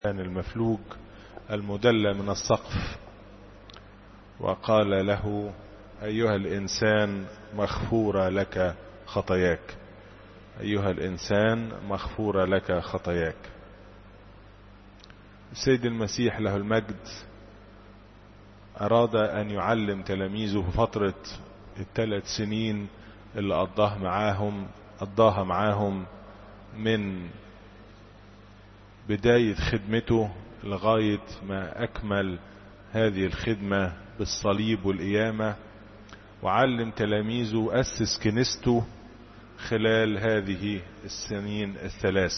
كان المفلوج المدلى من السقف وقال له أيها الإنسان مغفورة لك خطاياك أيها الإنسان مغفورة لك خطاياك السيد المسيح له المجد أراد أن يعلم تلاميذه في فترة الثلاث سنين اللي قضاها معاهم قضاها معاهم من بداية خدمته لغاية ما أكمل هذه الخدمة بالصليب والقيامة وعلم تلاميذه أسس كنيسته خلال هذه السنين الثلاث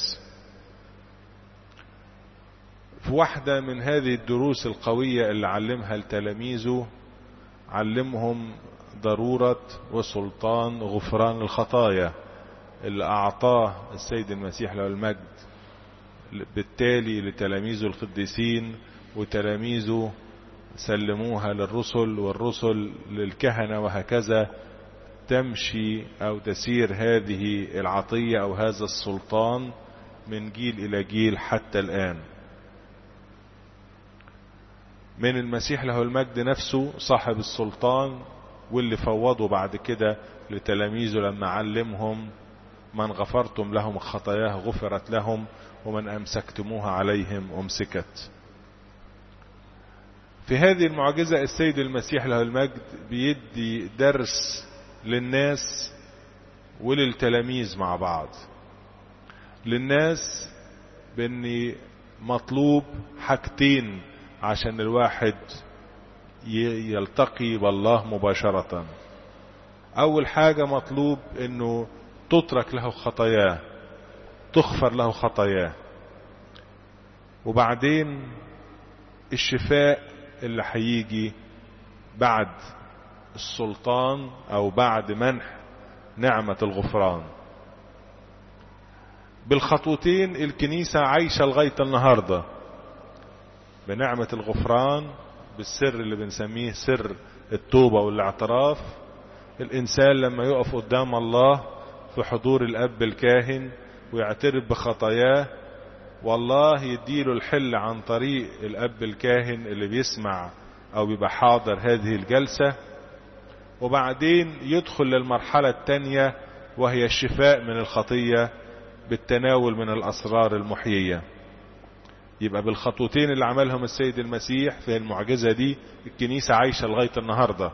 في واحدة من هذه الدروس القوية اللي علمها لتلاميذه علمهم ضرورة وسلطان غفران الخطايا اللي أعطاه السيد المسيح له المجد بالتالي لتلاميذه القديسين وتلاميذه سلموها للرسل والرسل للكهنة وهكذا تمشي أو تسير هذه العطية أو هذا السلطان من جيل إلى جيل حتى الآن من المسيح له المجد نفسه صاحب السلطان واللي فوضوا بعد كده لتلاميذه لما علمهم من غفرتم لهم خطاياه غفرت لهم ومن أمسكتموها عليهم أمسكت في هذه المعجزة السيد المسيح له المجد بيدي درس للناس وللتلاميذ مع بعض للناس بأن مطلوب حاجتين عشان الواحد يلتقي بالله مباشرة أول حاجة مطلوب أنه تترك له خطاياه تغفر له خطاياه وبعدين الشفاء اللي هيجي بعد السلطان او بعد منح نعمة الغفران بالخطوتين الكنيسة عايشة لغاية النهاردة بنعمة الغفران بالسر اللي بنسميه سر التوبة والاعتراف الانسان لما يقف قدام الله في حضور الاب الكاهن ويعترف بخطاياه والله يديله الحل عن طريق الاب الكاهن اللي بيسمع او بيبقى حاضر هذه الجلسة وبعدين يدخل للمرحلة التانية وهي الشفاء من الخطية بالتناول من الاسرار المحيية يبقى بالخطوتين اللي عملهم السيد المسيح في المعجزة دي الكنيسة عايشة لغاية النهاردة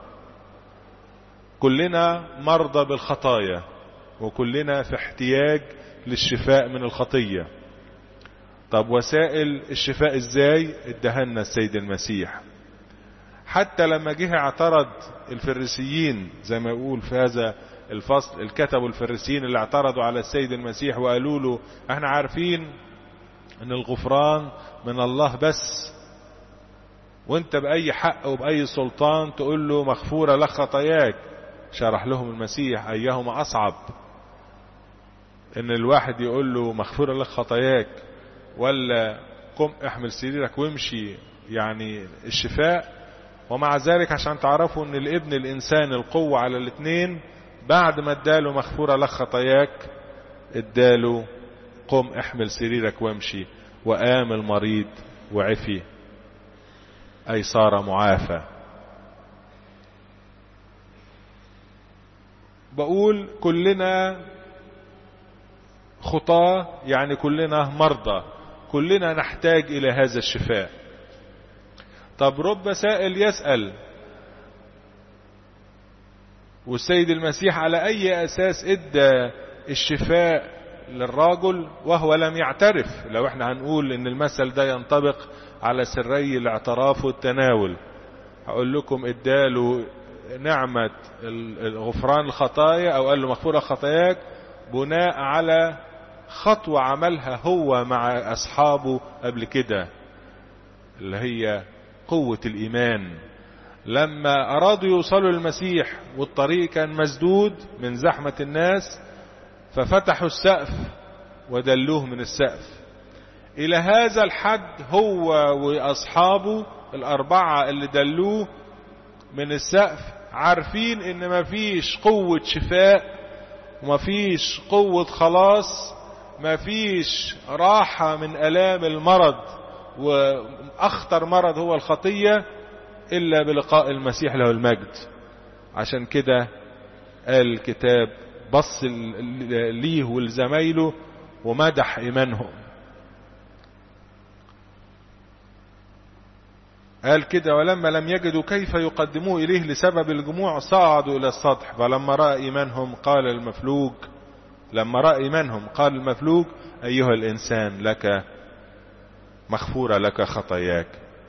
كلنا مرضى بالخطايا وكلنا في احتياج للشفاء من الخطية طب وسائل الشفاء ازاي ادهنا السيد المسيح حتى لما جه اعترض الفريسيين زي ما يقول في هذا الفصل الكتب الفريسيين اللي اعترضوا على السيد المسيح وقالوا له احنا عارفين ان الغفران من الله بس وانت باي حق وباي سلطان تقول له مغفورة لك خطاياك شرح لهم المسيح ايهما اصعب ان الواحد يقول له مغفورة لك خطاياك ولا قم احمل سريرك وامشي يعني الشفاء ومع ذلك عشان تعرفوا ان الابن الانسان القوة على الاثنين بعد ما اداله مغفورة لك خطاياك اداله قم احمل سريرك وامشي وقام المريض وعفي اي صار معافى بقول كلنا خطاة يعني كلنا مرضى كلنا نحتاج الى هذا الشفاء طب رب سائل يسأل والسيد المسيح على اي اساس ادى الشفاء للراجل وهو لم يعترف لو احنا هنقول ان المثل ده ينطبق على سري الاعتراف والتناول هقول لكم اداله نعمة غفران الخطايا او قال له مغفورة خطاياك بناء على خطوة عملها هو مع اصحابه قبل كده اللي هي قوة الايمان لما ارادوا يوصلوا للمسيح والطريق كان مسدود من زحمة الناس ففتحوا السقف ودلوه من السقف الى هذا الحد هو واصحابه الاربعة اللي دلوه من السقف عارفين ان مفيش قوة شفاء ومفيش قوة خلاص مفيش راحة من الام المرض وأخطر مرض هو الخطية إلا بلقاء المسيح له المجد عشان كده قال الكتاب بص ليه ولزمايله ومدح إيمانهم قال كده ولما لم يجدوا كيف يقدموه إليه لسبب الجموع صعدوا إلى السطح فلما رأى إيمانهم قال المفلوج لما رأى إيمانهم قال المفلوج أيها الإنسان لك مغفورة لك خطاياك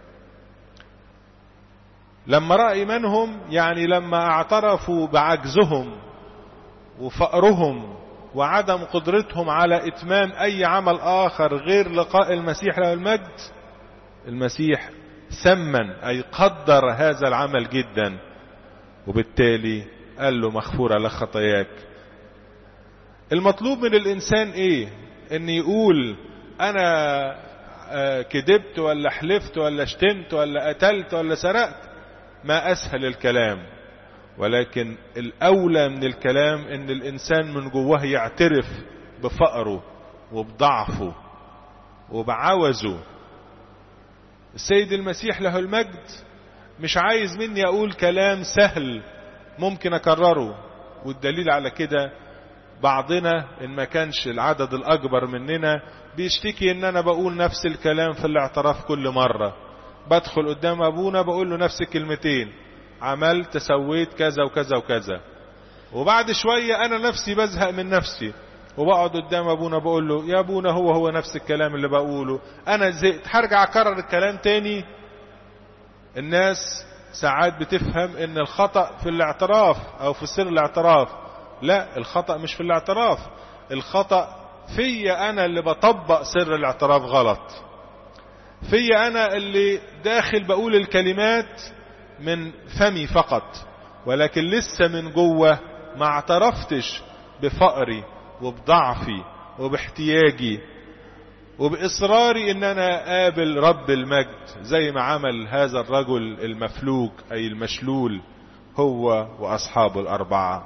لما رأى إيمانهم يعني لما اعترفوا بعجزهم وفقرهم وعدم قدرتهم على إتمام أي عمل آخر غير لقاء المسيح له المجد المسيح ثمن أي قدر هذا العمل جدا وبالتالي قال له مغفورة لك خطاياك المطلوب من الإنسان إيه إن يقول أنا كذبت ولا حلفت ولا شتمت ولا قتلت ولا سرقت ما أسهل الكلام ولكن الأولى من الكلام إن الإنسان من جواه يعترف بفقره وبضعفه وبعوزه السيد المسيح له المجد مش عايز مني أقول كلام سهل ممكن أكرره والدليل على كده بعضنا إن ما كانش العدد الأكبر مننا بيشتكي إن أنا بقول نفس الكلام في الاعتراف كل مرة بدخل قدام أبونا بقول له نفس الكلمتين عملت سويت كذا وكذا وكذا وبعد شوية أنا نفسي بزهق من نفسي وبقعد قدام أبونا بقول له يا أبونا هو هو نفس الكلام اللي بقوله أنا زهقت هرجع أكرر الكلام تاني الناس ساعات بتفهم ان الخطأ في الاعتراف او في سر الاعتراف لا الخطأ مش في الاعتراف الخطأ في انا اللي بطبق سر الاعتراف غلط في انا اللي داخل بقول الكلمات من فمي فقط ولكن لسه من جوه ما اعترفتش بفقري وبضعفي وباحتياجي وبإصراري ان انا اقابل رب المجد زي ما عمل هذا الرجل المفلوج اي المشلول هو واصحابه الاربعة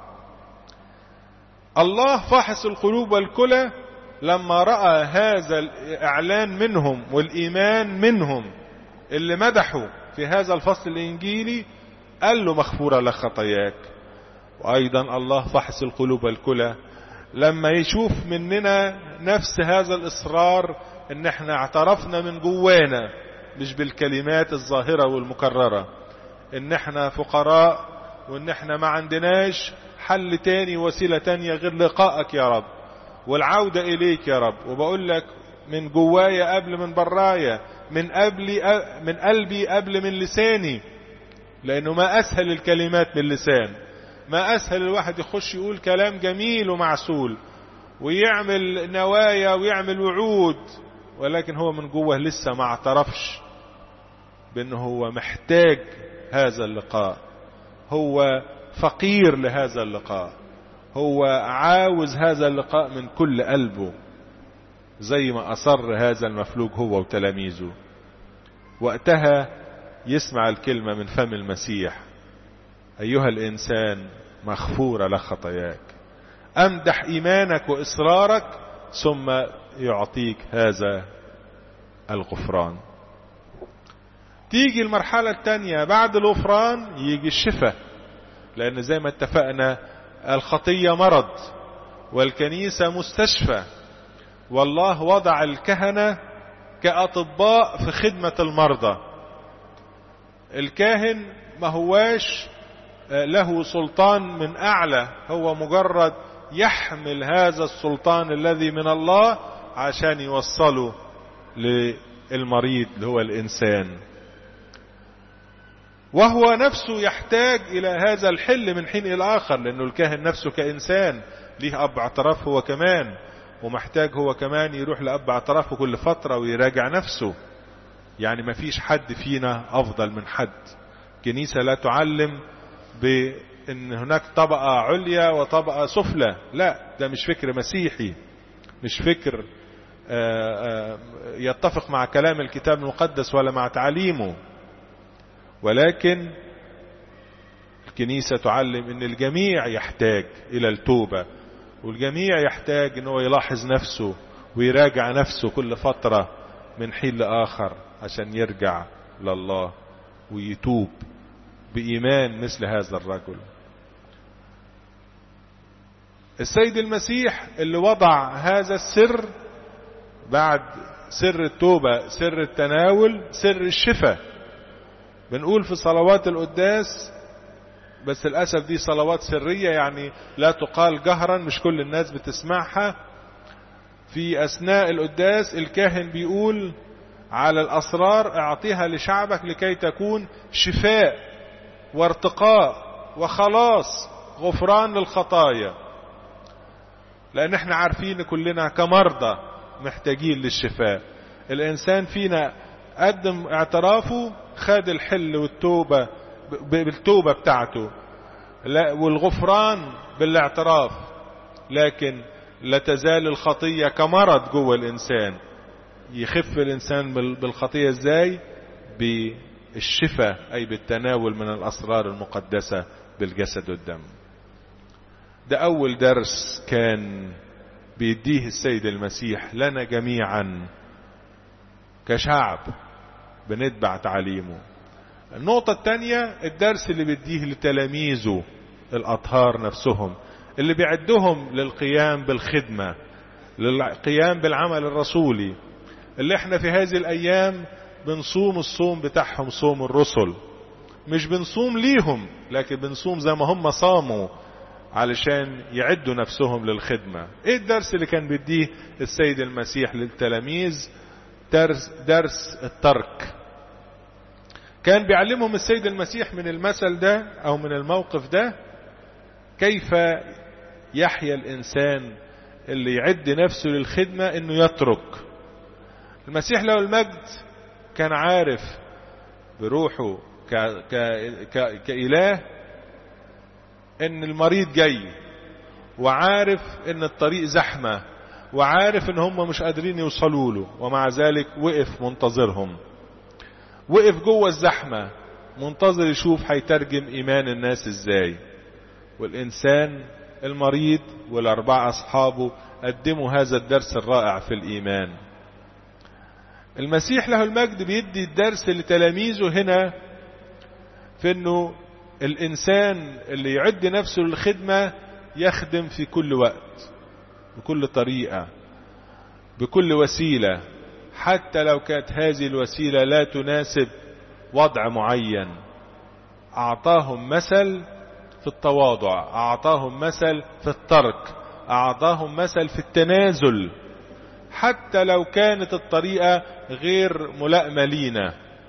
الله فاحص القلوب والكلى لما رأى هذا الاعلان منهم والايمان منهم اللي مدحوا في هذا الفصل الانجيلي قال له مغفورة لك خطاياك وايضا الله فحص القلوب والكلى لما يشوف مننا نفس هذا الاصرار ان احنا اعترفنا من جوانا مش بالكلمات الظاهرة والمكررة ان احنا فقراء وان احنا ما عندناش حل تاني وسيلة تانية غير لقائك يا رب والعودة اليك يا رب وبقول لك من جوايا قبل من برايا من قبلي من قلبي قبل من لساني لانه ما اسهل الكلمات من اللسان ما اسهل الواحد يخش يقول كلام جميل ومعسول ويعمل نوايا ويعمل وعود ولكن هو من جوه لسه ما اعترفش بانه هو محتاج هذا اللقاء هو فقير لهذا اللقاء هو عاوز هذا اللقاء من كل قلبه زي ما اصر هذا المفلوج هو وتلاميذه وقتها يسمع الكلمة من فم المسيح أيها الإنسان مغفورة لك خطاياك أمدح إيمانك وإصرارك ثم يعطيك هذا الغفران تيجي المرحلة الثانية بعد الغفران يجي الشفاء لأن زي ما اتفقنا الخطية مرض والكنيسة مستشفى والله وضع الكهنة كأطباء في خدمة المرضى الكاهن ما هواش له سلطان من أعلى هو مجرد يحمل هذا السلطان الذي من الله عشان يوصله للمريض اللي هو الإنسان وهو نفسه يحتاج إلى هذا الحل من حين إلى آخر لأنه الكاهن نفسه كإنسان ليه أب اعتراف هو كمان ومحتاج هو كمان يروح لأب اعترافه كل فترة ويراجع نفسه يعني ما فيش حد فينا أفضل من حد كنيسة لا تعلم بأن هناك طبقة عليا وطبقة سفلى لا ده مش فكر مسيحي مش فكر يتفق مع كلام الكتاب المقدس ولا مع تعليمه ولكن الكنيسة تعلم ان الجميع يحتاج الى التوبة والجميع يحتاج ان هو يلاحظ نفسه ويراجع نفسه كل فترة من حين لآخر عشان يرجع لله ويتوب بإيمان مثل هذا الرجل السيد المسيح اللي وضع هذا السر بعد سر التوبة سر التناول سر الشفاء بنقول في صلوات القداس بس للأسف دي صلوات سرية يعني لا تقال جهرا مش كل الناس بتسمعها في أثناء القداس الكاهن بيقول على الأسرار اعطيها لشعبك لكي تكون شفاء وارتقاء وخلاص غفران للخطايا لأن احنا عارفين كلنا كمرضى محتاجين للشفاء الإنسان فينا قدم اعترافه خد الحل والتوبة بالتوبة بتاعته والغفران بالاعتراف لكن لا تزال الخطية كمرض جوه الإنسان يخف الإنسان بالخطية ازاي بالشفاء أي بالتناول من الأسرار المقدسة بالجسد والدم ده أول درس كان بيديه السيد المسيح لنا جميعا كشعب بنتبع تعليمه النقطة الثانية الدرس اللي بيديه لتلاميذه الأطهار نفسهم اللي بيعدهم للقيام بالخدمة للقيام بالعمل الرسولي اللي احنا في هذه الأيام بنصوم الصوم بتاعهم صوم الرسل مش بنصوم ليهم لكن بنصوم زي ما هم صاموا علشان يعدوا نفسهم للخدمة ايه الدرس اللي كان بيديه السيد المسيح للتلاميذ درس, درس الترك كان بيعلمهم السيد المسيح من المثل ده او من الموقف ده كيف يحيا الانسان اللي يعد نفسه للخدمة انه يترك المسيح له المجد كان عارف بروحه ك... ك... ك... كإله ان المريض جاي وعارف ان الطريق زحمة وعارف ان هم مش قادرين يوصلوا له ومع ذلك وقف منتظرهم وقف جوه الزحمة منتظر يشوف هيترجم ايمان الناس ازاي والانسان المريض والاربعة اصحابه قدموا هذا الدرس الرائع في الايمان المسيح له المجد بيدي الدرس لتلاميذه هنا في انه الانسان اللي يعد نفسه للخدمة يخدم في كل وقت بكل طريقة بكل وسيلة حتى لو كانت هذه الوسيلة لا تناسب وضع معين اعطاهم مثل في التواضع اعطاهم مثل في الترك اعطاهم مثل في التنازل حتى لو كانت الطريقة غير ملائمة لينا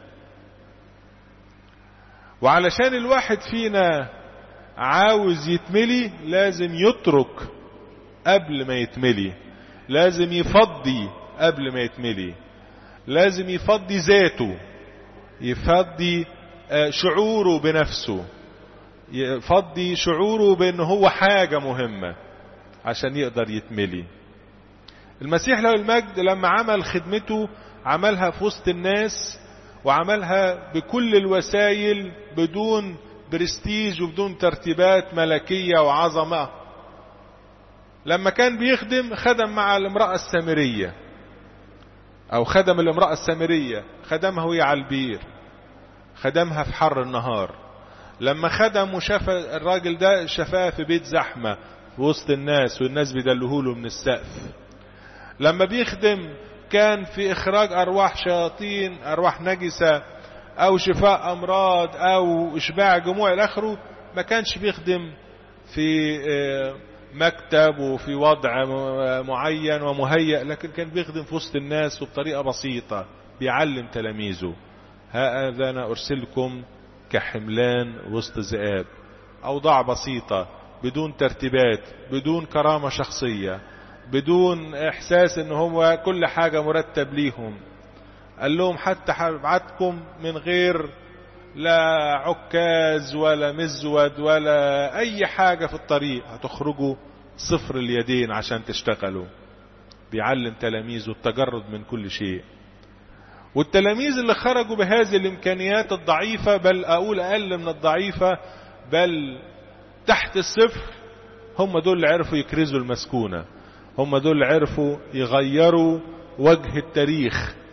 وعلشان الواحد فينا عاوز يتملي لازم يترك قبل ما يتملي لازم يفضي قبل ما يتملي لازم يفضي ذاته يفضي شعوره بنفسه يفضي شعوره بان هو حاجة مهمة عشان يقدر يتملي المسيح له المجد لما عمل خدمته عملها في وسط الناس وعملها بكل الوسائل بدون برستيج وبدون ترتيبات ملكية وعظمة لما كان بيخدم خدم مع الامرأة السامرية او خدم الامرأة السامرية خدمها وهي على البير خدمها في حر النهار لما خدم وشاف الراجل ده شفاه في بيت زحمة في وسط الناس والناس بيدلهوله من السقف لما بيخدم كان في اخراج ارواح شياطين ارواح نجسة او شفاء امراض او اشباع جموع الاخره ما كانش بيخدم في مكتب وفي وضع معين ومهيأ لكن كان بيخدم في وسط الناس وبطريقة بسيطة بيعلم تلاميذه هذا انا ارسلكم كحملان وسط ذئاب اوضاع بسيطة بدون ترتيبات بدون كرامة شخصية بدون احساس ان هو كل حاجة مرتب ليهم قال لهم حتى هبعتكم من غير لا عكاز ولا مزود ولا اي حاجة في الطريق هتخرجوا صفر اليدين عشان تشتغلوا بيعلم تلاميذه التجرد من كل شيء والتلاميذ اللي خرجوا بهذه الامكانيات الضعيفة بل اقول اقل من الضعيفة بل تحت الصفر هم دول اللي عرفوا يكرزوا المسكونة هم دول اللي عرفوا يغيروا وجه التاريخ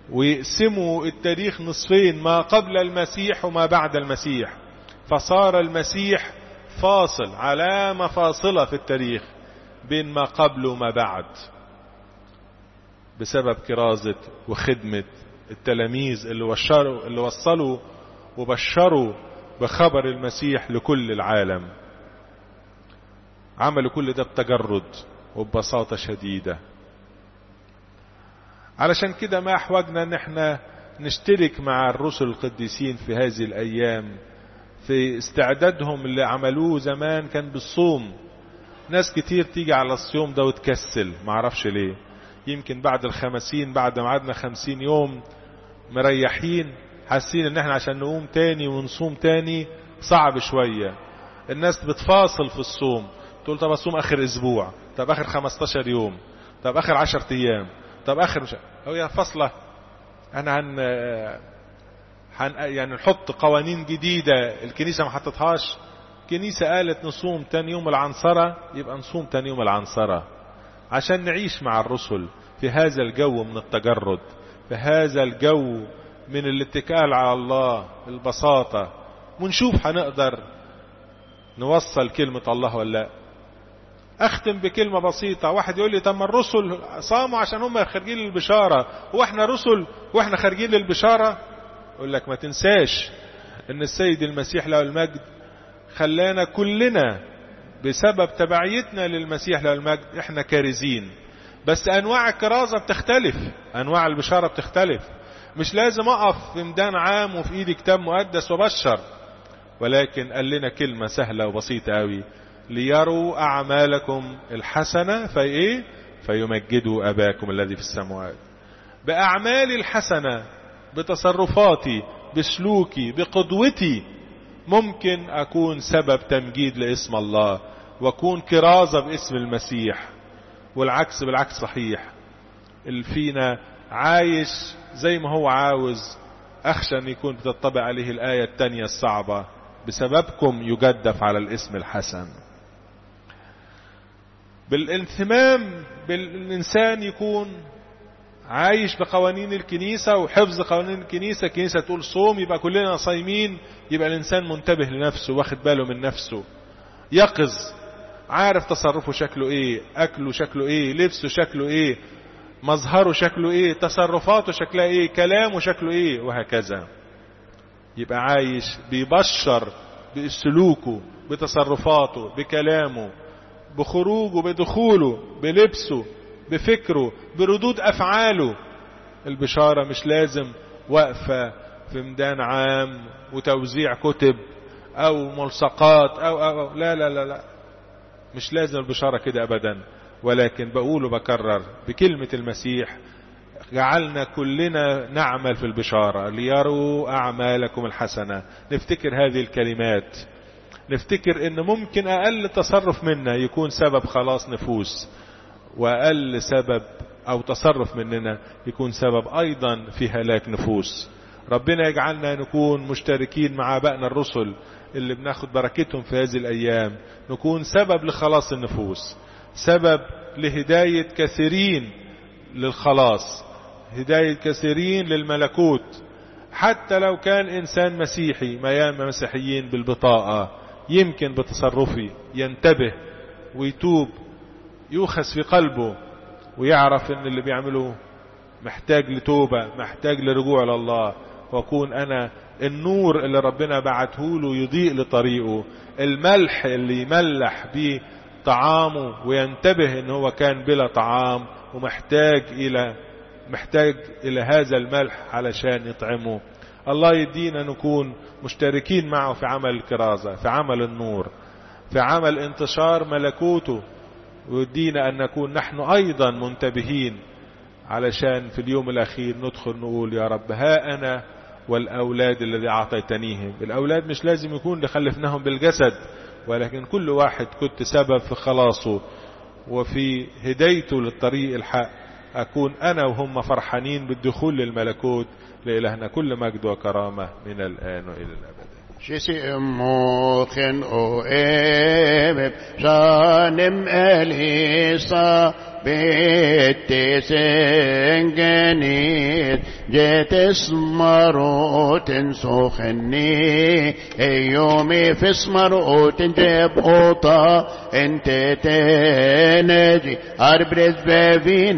ويقسموا التاريخ نصفين ما قبل المسيح وما بعد المسيح فصار المسيح فاصل علامة فاصلة في التاريخ بين ما قبل وما بعد بسبب كرازة وخدمة التلاميذ اللي وشروا اللي وصلوا وبشروا بخبر المسيح لكل العالم عملوا كل ده بتجرد وببساطة شديدة علشان كده ما احوجنا ان احنا نشترك مع الرسل القديسين في هذه الايام في استعدادهم اللي عملوه زمان كان بالصوم ناس كتير تيجي على الصيام ده وتكسل معرفش ليه يمكن بعد الخمسين بعد ما قعدنا خمسين يوم مريحين حاسين ان احنا عشان نقوم تاني ونصوم تاني صعب شوية الناس بتفاصل في الصوم تقول طب اصوم اخر اسبوع طب اخر 15 يوم طب اخر 10 ايام طب اخر مش هي فاصلة انا هن هن يعني نحط قوانين جديدة الكنيسة ما حطتهاش الكنيسة قالت نصوم تاني يوم العنصرة يبقى نصوم تاني يوم العنصرة عشان نعيش مع الرسل في هذا الجو من التجرد في هذا الجو من الاتكال على الله البساطة ونشوف هنقدر نوصل كلمة الله ولا لا اختم بكلمة بسيطة واحد يقول لي طب ما الرسل صاموا عشان هم خارجين للبشارة واحنا رسل واحنا خارجين للبشارة اقول لك ما تنساش ان السيد المسيح له المجد خلانا كلنا بسبب تبعيتنا للمسيح له المجد احنا كارزين بس انواع الكرازة بتختلف انواع البشارة بتختلف مش لازم اقف في ميدان عام وفي ايدي كتاب مقدس وبشر ولكن قال لنا كلمة سهلة وبسيطة قوي ليروا اعمالكم الحسنة في ايه فيمجدوا اباكم الذي في السماوات باعمالي الحسنة بتصرفاتي بسلوكي بقدوتي ممكن اكون سبب تمجيد لاسم الله واكون كرازة باسم المسيح والعكس بالعكس صحيح اللي فينا عايش زي ما هو عاوز اخشى ان يكون بتطبع عليه الاية التانية الصعبة بسببكم يجدف على الاسم الحسن بالانثمام بالانسان يكون عايش بقوانين الكنيسة وحفظ قوانين الكنيسة الكنيسة تقول صوم يبقى كلنا صايمين يبقى الانسان منتبه لنفسه واخد باله من نفسه يقظ عارف تصرفه شكله ايه اكله شكله ايه لبسه شكله ايه مظهره شكله ايه تصرفاته شكلها ايه كلامه شكله ايه وهكذا يبقى عايش بيبشر بسلوكه بتصرفاته بكلامه بخروجه بدخوله بلبسه بفكره بردود افعاله البشارة مش لازم واقفة في ميدان عام وتوزيع كتب او ملصقات أو, أو, أو لا لا لا لا مش لازم البشارة كده ابدا ولكن بقول وبكرر بكلمة المسيح جعلنا كلنا نعمل في البشارة ليروا أعمالكم الحسنة نفتكر هذه الكلمات نفتكر ان ممكن اقل تصرف منا يكون سبب خلاص نفوس واقل سبب او تصرف مننا يكون سبب ايضا في هلاك نفوس ربنا يجعلنا نكون مشتركين مع ابائنا الرسل اللي بناخد بركتهم في هذه الايام نكون سبب لخلاص النفوس سبب لهداية كثيرين للخلاص هداية كثيرين للملكوت حتى لو كان انسان مسيحي ما ياما مسيحيين بالبطاقة يمكن بتصرفي ينتبه ويتوب يوخس في قلبه ويعرف ان اللي بيعمله محتاج لتوبة محتاج لرجوع لله واكون انا النور اللي ربنا بعته له يضيء لطريقه الملح اللي يملح بيه طعامه وينتبه ان هو كان بلا طعام ومحتاج الى محتاج الى هذا الملح علشان يطعمه الله يدينا نكون مشتركين معه في عمل الكرازة في عمل النور في عمل انتشار ملكوته ويدينا ان نكون نحن ايضا منتبهين علشان في اليوم الاخير ندخل نقول يا رب ها انا والاولاد الذي اعطيتنيهم الاولاد مش لازم يكون اللي خلفناهم بالجسد ولكن كل واحد كنت سبب في خلاصه وفي هدايته للطريق الحق أكون أنا وهم فرحانين بالدخول للملكوت لإلهنا كل مجد وكرامة من الآن وإلى الأبد شسي موخن او ابب شانم اليسا بيتي سنجنيت جيت اسمروت سخني يومي في اسمروت جيب اوطا انت تنجي اربرز بابين